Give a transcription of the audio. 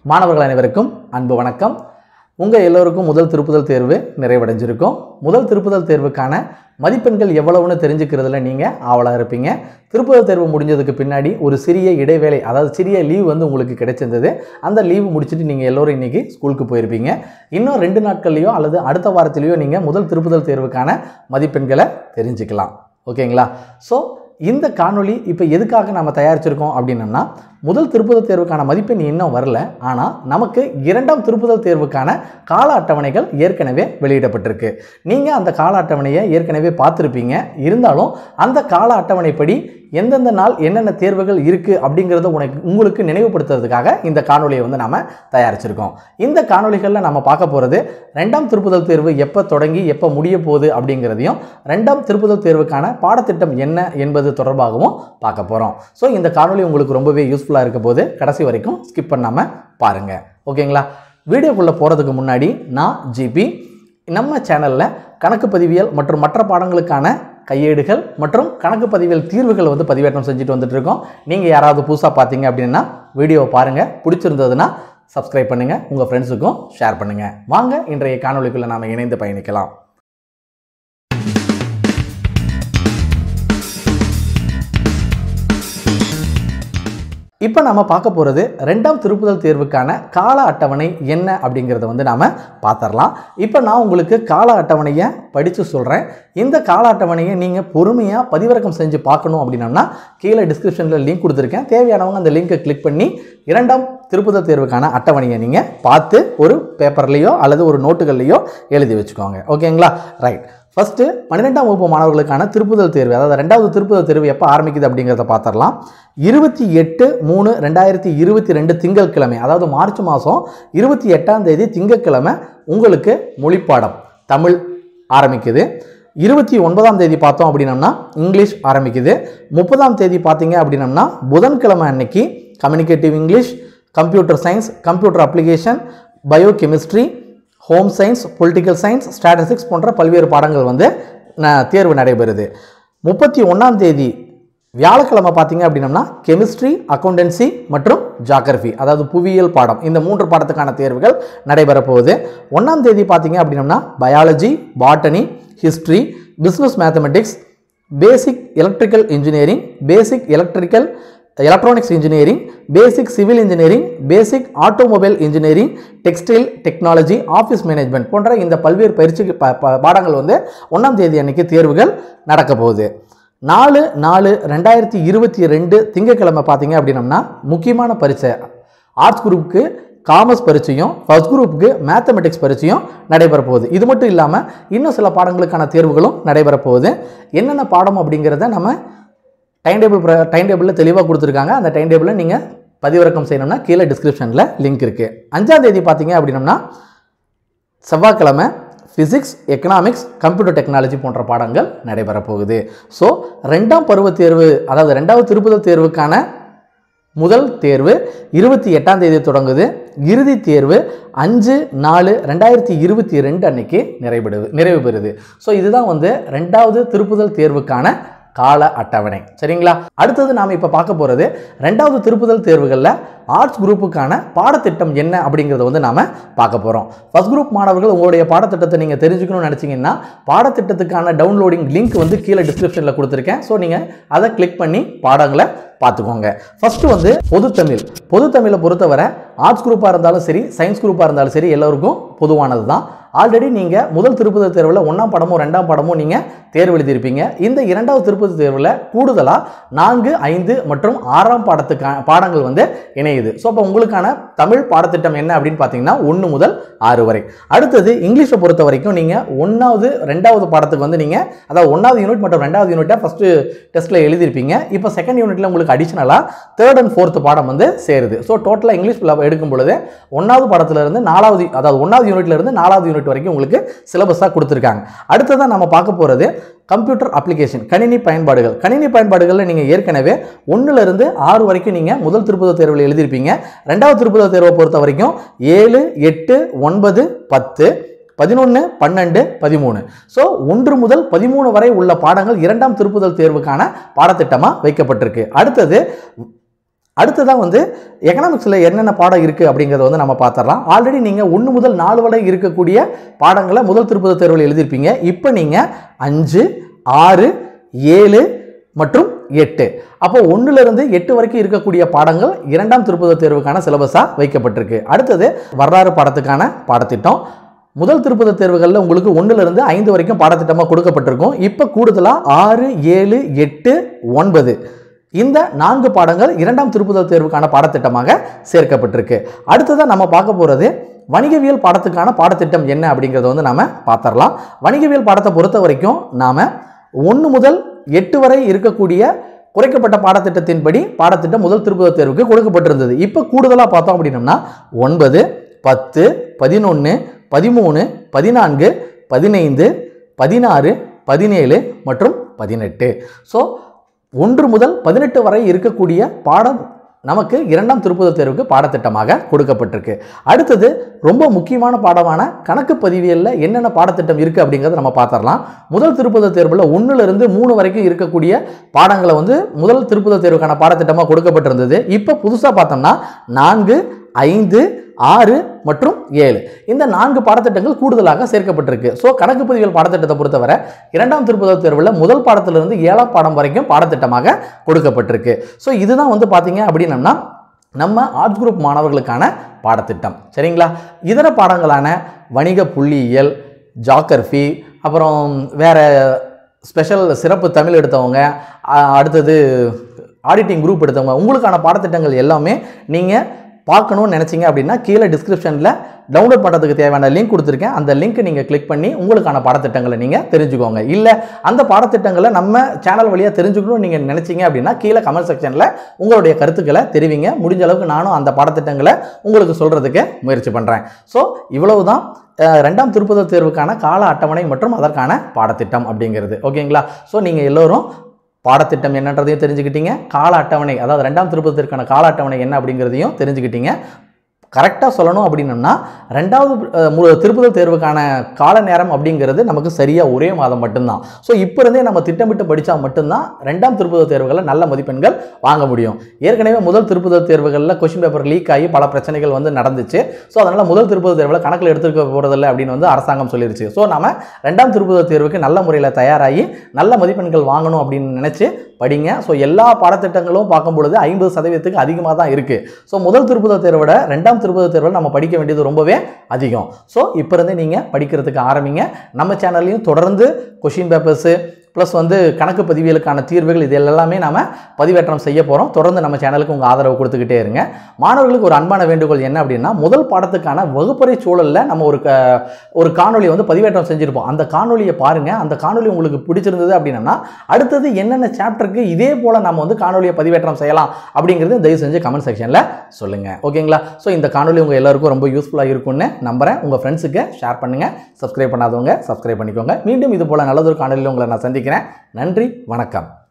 மாணவர்கள் அனைவருக்கும் அன்பு வணக்கம் உங்கள் எல்லோருக்கும் முதல் திருப்புதல் தேர்வு நிறைவடைஞ்சிருக்கும் முதல் திருப்புதல் தேர்வுக்கான மதிப்பெண்கள் எவ்வளவுன்னு தெரிஞ்சுக்கிறதுல நீங்கள் ஆவலாக இருப்பீங்க திருப்புதல் தேர்வு முடிஞ்சதுக்கு பின்னாடி ஒரு சிறிய இடைவேளை அதாவது சிறிய லீவ் வந்து உங்களுக்கு கிடைச்சிருந்தது அந்த லீவு முடிச்சுட்டு நீங்கள் எல்லோரும் இன்றைக்கி ஸ்கூலுக்கு போயிருப்பீங்க இன்னும் ரெண்டு நாட்கள்லையோ அல்லது அடுத்த வாரத்திலேயோ நீங்கள் முதல் திருப்புதல் தேர்வுக்கான மதிப்பெண்களை தெரிஞ்சுக்கலாம் ஓகேங்களா ஸோ இந்த காணொளி இப்போ எதுக்காக நம்ம தயாரிச்சிருக்கோம் அப்படின்னம்னா முதல் திருப்புதல் தேர்வுக்கான மதிப்பெண் இன்னும் வரல ஆனால் நமக்கு இரண்டாம் திருப்புதல் தேர்வுக்கான கால அட்டவணைகள் ஏற்கனவே வெளியிடப்பட்டிருக்கு நீங்கள் அந்த கால அட்டவணையை ஏற்கனவே பார்த்துருப்பீங்க இருந்தாலும் அந்த கால அட்டவணைப்படி எந்தெந்த நாள் என்னென்ன தேர்வுகள் இருக்குது அப்படிங்கிறத உனக்கு உங்களுக்கு நினைவுபடுத்துறதுக்காக இந்த காணொலியை வந்து நாம் தயாரிச்சிருக்கோம் இந்த காணொளிகளில் நம்ம பார்க்க போகிறது ரெண்டாம் திருப்புதல் தேர்வு எப்போ தொடங்கி எப்போ முடிய போகுது அப்படிங்கிறதையும் ரெண்டாம் திருப்புதல் தேர்வுக்கான பாடத்திட்டம் என்ன என்பது தொடர்பாகவும் பார்க்க போகிறோம் ஸோ இந்த காணொளி உங்களுக்கு ரொம்பவே யூஸ்ஃபுல்லாக இருக்க போது கடைசி வரைக்கும் ஸ்கிப் பண்ணாமல் பாருங்கள் ஓகேங்களா வீடியோக்குள்ளே போகிறதுக்கு முன்னாடி நான் ஜிபி நம்ம சேனலில் கணக்கு பதிவியல் மற்றும் மற்ற பாடங்களுக்கான கையேடுகள் மற்றும் கணக்கு பதிவியல் தீர்வுகள் வந்து பதிவேற்றம் செஞ்சுட்டு வந்துட்டு இருக்கோம் நீங்கள் யாராவது புதுசாக பார்த்தீங்க அப்படின்னா வீடியோவை பாருங்கள் பிடிச்சிருந்ததுன்னா சப்ஸ்கிரைப் பண்ணுங்கள் உங்கள் ஃப்ரெண்ட்ஸுக்கும் ஷேர் பண்ணுங்கள் வாங்க இன்றைய காணொளிக்குள்ளே நாம் இணைந்து பயணிக்கலாம் இப்போ நம்ம பார்க்க போகிறது ரெண்டாம் திருப்புதல் தேர்வுக்கான கால அட்டவணை என்ன அப்படிங்கிறத வந்து நாம் பார்த்துடலாம் இப்போ நான் உங்களுக்கு கால அட்டவணையை படித்து சொல்கிறேன் இந்த கால அட்டவணையை நீங்கள் பொறுமையாக பதிவிறக்கம் செஞ்சு பார்க்கணும் அப்படின்னம்னா கீழே டிஸ்கிரிப்ஷனில் லிங்க் கொடுத்துருக்கேன் தேவையானவங்க அந்த லிங்கை கிளிக் பண்ணி இரண்டாம் திருப்புதல் தேர்வுக்கான அட்டவணையை நீங்கள் பார்த்து ஒரு பேப்பர்லேயோ அல்லது ஒரு நோட்டுகள்லையோ எழுதி வச்சுக்கோங்க ஓகேங்களா ரைட் ஃபஸ்ட்டு பன்னிரெண்டாம் வகுப்பு மாணவர்களுக்கான திருப்புதல் தேர்வு அதாவது ரெண்டாவது திருப்புதல் தேர்வு எப்போ ஆரம்பிக்குது அப்படிங்கிறத பார்த்துடலாம் இருபத்தி எட்டு மூணு ரெண்டாயிரத்தி இருபத்தி ரெண்டு திங்கட்கிழமை அதாவது மார்ச் மாதம் இருபத்தி எட்டாம் தேதி திங்கட்கிழமை உங்களுக்கு மொழிப்பாடம் தமிழ் ஆரம்பிக்குது இருபத்தி ஒன்பதாம் தேதி பார்த்தோம் அப்படின்னம்னா இங்கிலீஷ் ஆரம்பிக்குது முப்பதாம் தேதி பார்த்தீங்க அப்படின்னம்னா புதன்கிழமை அன்னைக்கு communicative English computer science computer application biochemistry home science political science statistics போன்ற பல்வேறு பாடங்கள் வந்து ந- தேர்வு நடைபெறுது முப்பத்தி ஒன்றாம் தேதி வியாழக்கிழமை பார்த்தீங்க அப்படின்னம்னா கெமிஸ்ட்ரி அக்கௌண்டன்சி மற்றும் ஜாகிரஃபி அதாவது புவியியல் பாடம் இந்த மூன்று பாடத்துக்கான தேர்வுகள் நடைபெற போகுது ஒன்றாம் தேதி பார்த்தீங்க அப்படின்னம்னா biology botany history business mathematics basic electrical engineering basic electrical electronics engineering basic civil engineering basic automobile engineering textile technology office management போன்ற இந்த பல்வேறு பயிற்சி ப- ப- பாடங்கள் வந்து ஒன்றாம் தேதி அன்னைக்கு தேர்வுகள் நடக்க போகுது நாலு நாலு ரெண்டாயிரத்தி இருபத்தி ரெண்டு திங்கட்கிழமை பார்த்தீங்க அப்படின்னம்னா முக்கியமான பரீட்சை ஆர்ட்ஸ் குரூப்புக்கு காமர்ஸ் பரீட்சையும் ஃபர்ஸ்ட் குரூப்புக்கு மேத்தமெட்டிக்ஸ் பரீட்சையும் நடைபெற போகுது இது மட்டும் இல்லாமல் இன்னும் சில பாடங்களுக்கான தேர்வுகளும் நடைபெற போகுது என்னென்ன பாடம் அப்படிங்கிறத நம்ம டைம் டேபிள் டைம் டேபிளில் தெளிவாக கொடுத்துருக்காங்க அந்த டைம் டேபிளில் நீங்கள் பதிவிறக்கம் செய்யணும்னா கீழே டிஸ்கிரிப்ஷனில் லிங்க் இருக்குது அஞ்சாம் தேதி பார்த்தீங்க அப்படின்னம்னா செவ்வாய்க்கிழமை ஃபிசிக்ஸ் எக்கனாமிக்ஸ் கம்ப்யூட்டர் டெக்னாலஜி போன்ற பாடங்கள் நடைபெற போகுது ஸோ ரெண்டாம் பருவத் தேர்வு அதாவது ரெண்டாவது திருப்புதல் தேர்வுக்கான முதல் தேர்வு இருபத்தி எட்டாம் தேதி தொடங்குது இறுதி தேர்வு அஞ்சு நாலு ரெண்டாயிரத்தி இருபத்தி ரெண்டு அன்னைக்கு நிறைவிடுது நிறைவு பெறுது ஸோ இதுதான் வந்து ரெண்டாவது திருப்புதல் தேர்வுக்கான கால அட்டவணை சரிங்களா அடுத்தது நாம் இப்போ பார்க்க போகிறது ரெண்டாவது திருப்புதல் தேர்வுகளில் ஆர்ட்ஸ் குரூப்புக்கான பாடத்திட்டம் என்ன அப்படிங்கிறத வந்து நாம் பார்க்க போகிறோம் ஃபர்ஸ்ட் குரூப் மாணவர்கள் உங்களுடைய பாடத்திட்டத்தை நீங்கள் தெரிஞ்சுக்கணும்னு நினச்சிங்கன்னா பாடத்திட்டத்துக்கான டவுன்லோடிங் லிங்க் வந்து கீழே டிஸ்கிரிப்ஷனில் கொடுத்துருக்கேன் ஸோ நீங்கள் அதை கிளிக் பண்ணி பாடங்களை பார்த்துக்கோங்க ஃபஸ்ட்டு வந்து பொதுத்தமிழ் பொதுத்தமிழை பொறுத்தவரை ஆர்ட்ஸ் குரூப்பாக இருந்தாலும் சரி சயின்ஸ் குரூப்பாக இருந்தாலும் சரி எல்லோருக்கும் பொதுவானது தான் ஆல்ரெடி நீங்கள் முதல் திருப்பதி தேர்வில் ஒன்றாம் படமும் ரெண்டாம் படமும் நீங்கள் தேர்வு எழுதியிருப்பீங்க இந்த இரண்டாவது திருப்பதி தேர்வில் கூடுதலாக நான்கு ஐந்து மற்றும் ஆறாம் பாடத்துக்கான பாடங்கள் வந்து இணையுது ஸோ அப்போ உங்களுக்கான தமிழ் பாடத்திட்டம் என்ன அப்படின்னு பார்த்தீங்கன்னா ஒன்று முதல் ஆறு வரை அடுத்தது இங்கிலீஷை பொறுத்த வரைக்கும் நீங்கள் ஒன்றாவது ரெண்டாவது பாடத்துக்கு வந்து நீங்கள் அதாவது ஒன்றாவது யூனிட் மற்றும் ரெண்டாவது யூனிட்டை ஃபஸ்ட்டு டெஸ்ட்டில் எழுதியிருப்பீங்க இப்போ செகண்ட் யூனிட்டில் உங்களுக்கு அடிஷனலாக தேர்ட் அண்ட் ஃபோர்த் பாடம் வந்து சேருது ஸோ டோட்டலாக இங்கிலீஷ் lab எடுக்கும் பொழுது ஒன்றாவது பாடத்துல இருந்து நாலாவது அதாவது ஒன்றாவது யூனிட்ல இருந்து நாலாவது யூனிட் வரைக்கும் உங்களுக்கு சிலபஸாக கொடுத்துருக்காங்க அடுத்ததான் நம்ம பார்க்க போகிறது கம்ப்யூட்டர் அப்ளிகேஷன் கணினி பயன்பாடுகள் கணினி பயன்பாடுகளில் நீங்கள் ஏற்கனவே ஒண்ணுல இருந்து ஆறு வரைக்கும் நீங்கள் முதல் திருப்பதி தேர்வில் எழுதியிருப்பீங்க ரெண்டாவது திருப்பதி தேர்வை பொறுத்த வரைக்கும் ஏழு எட்டு ஒன்பது பத்து பதினொன்று பன்னெண்டு பதிமூணு ஸோ ஒன்று முதல் பதிமூணு வரை உள்ள பாடங்கள் இரண்டாம் திருப்புதல் தேர்வுக்கான பாடத்திட்டமாக வைக்கப்பட்டிருக்கு அடுத்தது அடுத்ததாக வந்து எக்கனாமிக்ஸில் என்னென்ன பாடம் இருக்குது அப்படிங்கிறத வந்து நம்ம பார்த்துடலாம் ஆல்ரெடி நீங்கள் ஒன்று முதல் நாலு வரை இருக்கக்கூடிய பாடங்களை முதல் திருப்பதி தேர்வில் எழுதியிருப்பீங்க இப்போ நீங்கள் அஞ்சு ஆறு ஏழு மற்றும் எட்டு அப்போ ஒன்றுலேருந்து எட்டு வரைக்கும் இருக்கக்கூடிய பாடங்கள் இரண்டாம் திருப்பதி தேர்வுக்கான சிலபஸாக வைக்கப்பட்டிருக்கு அடுத்தது வரலாறு பாடத்துக்கான பாடத்திட்டம் முதல் திருப்பதி தேர்வுகளில் உங்களுக்கு ஒன்றுலேருந்து ஐந்து வரைக்கும் பாடத்திட்டமாக கொடுக்கப்பட்டிருக்கும் இப்போ கூடுதலாக ஆறு ஏழு எட்டு ஒன்பது இந்த நான்கு பாடங்கள் இரண்டாம் திருப்புதல் தேர்வுக்கான பாடத்திட்டமாக சேர்க்கப்பட்டிருக்கு அடுத்ததாக நம்ம பார்க்க போகிறது வணிகவியல் பாடத்துக்கான பாடத்திட்டம் என்ன அப்படிங்கிறத வந்து நாம பார்த்துடலாம் வணிகவியல் பாடத்தை பொறுத்த வரைக்கும் நாம் ஒன்று முதல் எட்டு வரை இருக்கக்கூடிய குறைக்கப்பட்ட பாடத்திட்டத்தின்படி பாடத்திட்டம் முதல் திருப்புதல் தேர்வுக்கு கொடுக்கப்பட்டிருந்தது இப்போ கூடுதலாக பார்த்தோம் அப்படின்னம்னா ஒன்பது பத்து பதினொன்று பதிமூணு பதினான்கு பதினைந்து பதினாறு பதினேழு மற்றும் பதினெட்டு ஸோ ஒன்று முதல் பதினெட்டு வரை இருக்கக்கூடிய பாடம் நமக்கு இரண்டாம் திருப்புதல் தேர்வுக்கு பாடத்திட்டமாக கொடுக்கப்பட்டிருக்கு அடுத்தது ரொம்ப முக்கியமான பாடமான கணக்கு பதிவியலில் என்னென்ன பாடத்திட்டம் இருக்குது அப்படிங்கிறத நம்ம பார்த்துடலாம் முதல் திருப்புதல் தேர்வில் ஒன்றுலேருந்து மூணு வரைக்கும் இருக்கக்கூடிய பாடங்களை வந்து முதல் திருப்புதல் தேர்வுக்கான பாடத்திட்டமாக கொடுக்கப்பட்டிருந்தது இப்போ புதுசாக பார்த்தோம்னா நான்கு ஐந்து ஆறு மற்றும் ஏழு இந்த நான்கு பாடத்திட்டங்கள் கூடுதலாக சேர்க்கப்பட்டிருக்கு ஸோ கணக்கு பதிவியல் பாடத்திட்டத்தை பொறுத்தவரை இரண்டாம் திருப்புதல் தேர்வில் முதல் பாடத்திலிருந்து ஏழாம் பாடம் வரைக்கும் பாடத்திட்டமாக கொடுக்கப்பட்டிருக்கு ஸோ இதுதான் வந்து பார்த்தீங்க அப்படின்னம்னா நம்ம ஆர்ட்ஸ் குரூப் மாணவர்களுக்கான பாடத்திட்டம் சரிங்களா இதர பாடங்களான வணிக புள்ளியியல் ஜாக்கர்ஃபி அப்புறம் வேற ஸ்பெஷல் சிறப்பு தமிழ் எடுத்தவங்க அ- அடுத்தது ஆடிட்டிங் குரூப் எடுத்தவங்க உங்களுக்கான பாடத்திட்டங்கள் எல்லாமே நீங்கள் பார்க்கணும்னு நினச்சிங்க அப்படின்னா கீழே டிஸ்கிரிப்ஷனில் டவுன்லோட் பண்ணுறதுக்கு தேவையான லிங்க் கொடுத்துருக்கேன் அந்த லிங்க் நீங்கள் கிளிக் பண்ணி உங்களுக்கான பாடத்திட்டங்களை நீங்கள் தெரிஞ்சுக்கோங்க இல்லை அந்த பாடத்திட்டங்களை நம்ம சேனல் வழியாக தெரிஞ்சுக்கணும்னு நீங்கள் நினச்சிங்க அப்படின்னா கீழே கமெண்ட் செக்ஷனில் உங்களுடைய கருத்துக்களை தெரிவிங்க முடிஞ்ச அளவுக்கு நானும் அந்த பாடத்திட்டங்களை உங்களுக்கு சொல்கிறதுக்கு முயற்சி பண்ணுறேன் ஸோ இவ்வளவு தான் அஹ், ரெண்டாம் திருப்புதல் தேர்வுக்கான கால அட்டவணை மற்றும் அதற்கான பாடத்திட்டம் அப்படிங்கிறது ஓகேங்களா ஸோ நீங்கள் எல்லோரும் பாடத்திட்டம் என்னன்றதையும் தெரிஞ்சுக்கிட்டீங்க கால அட்டவணை அதாவது ரெண்டாம் திருப்பத்திற்கான கால அட்டவணை என்ன அப்படிங்கிறதையும் தெரிஞ்சுக்கிட்டீங்க கரெக்டாக சொல்லணும் அப்படின்னம்னா ரெண்டாவது அஹ், மு- திருப்புதல் தேர்வுக்கான கால நேரம் அப்படிங்கிறது நமக்கு சரியாக ஒரே மாதம் மட்டும்தான் ஸோ இப்போ இருந்தே நம்ம திட்டமிட்டு படித்தா மட்டும்தான் ரெண்டாம் திருப்புதல் தேர்வுகளில் நல்ல மதிப்பெண்கள் வாங்க முடியும் ஏற்கனவே முதல் திருப்புதல் தேர்வுகளில் கொஷின் பேப்பர் லீக் ஆகி பல பிரச்சனைகள் வந்து நடந்துச்சு ஸோ அதனால் முதல் திருப்புதல் தேர்வில் கணக்கில் எடுத்துக்க போகிறதில்ல அப்படின்னு வந்து அரசாங்கம் சொல்லிருச்சு ஸோ நாம ரெண்டாம் திருப்புதல் தேர்வுக்கு நல்ல முறையில் தயாராகி நல்ல மதிப்பெண்கள் வாங்கணும் அப்படின்னு நினச்சி படிங்க ஸோ எல்லா பாடத்திட்டங்களும் பார்க்கும் பொழுது ஐம்பது சதவீதத்துக்கு அதிகமாக தான் இருக்குது ஸோ முதல் திருப்புதல் தேர்வை விட ரெண்டாம் திருப்புதல் தேர்வில் நம்ம படிக்க வேண்டியது ரொம்பவே அதிகம் ஸோ இப்போ இருந்தே நீங்கள் படிக்கிறதுக்கு ஆரம்பிங்க நம்ம சேனல்லையும் தொடர்ந்து கொஷின் பேப்பர்ஸு ப்ளஸ் வந்து கணக்கு பதிவியலுக்கான தீர்வுகள் இது எல்லாமே நாம பதிவேற்றம் செய்ய போகிறோம் தொடர்ந்து நம்ம சேனலுக்கு உங்கள் ஆதரவு கொடுத்துக்கிட்டே இருங்க மாணவர்களுக்கு ஒரு அன்பான வேண்டுகோள் என்ன அப்படின்னா முதல் பாடத்துக்கான வகுப்பறை சூழலில் நம்ம ஒரு க ஒரு காணொளி வந்து பதிவேற்றம் செஞ்சுருப்போம் அந்த காணொளியை பாருங்கள் அந்த காணொளி உங்களுக்கு பிடிச்சிருந்தது அப்படின்னா அடுத்தது என்னென்ன சாப்டருக்கு இதே போல் நம்ம வந்து காணொலியை பதிவேற்றம் செய்யலாம் அப்படிங்கிறது தயவு செஞ்சு கமெண்ட் செக்ஷனில் சொல்லுங்கள் ஓகேங்களா ஸோ இந்த காணொளி உங்கள் எல்லாருக்கும் ரொம்ப யூஸ்ஃபுல்லாக இருக்கும்னு நம்புறேன் உங்கள் ஃப்ரெண்ட்ஸுக்கு ஷேர் பண்ணுங்கள் சப்ஸ்கிரைப் பண்ணாதவங்க சப்ஸ்கிரைப் பண்ணிக்கோங்க மீண்டும் இது போல் நல்லதொரு காணொலியில் உங்களை நான் சந்திக்கிறேன் நன்றி வணக்கம்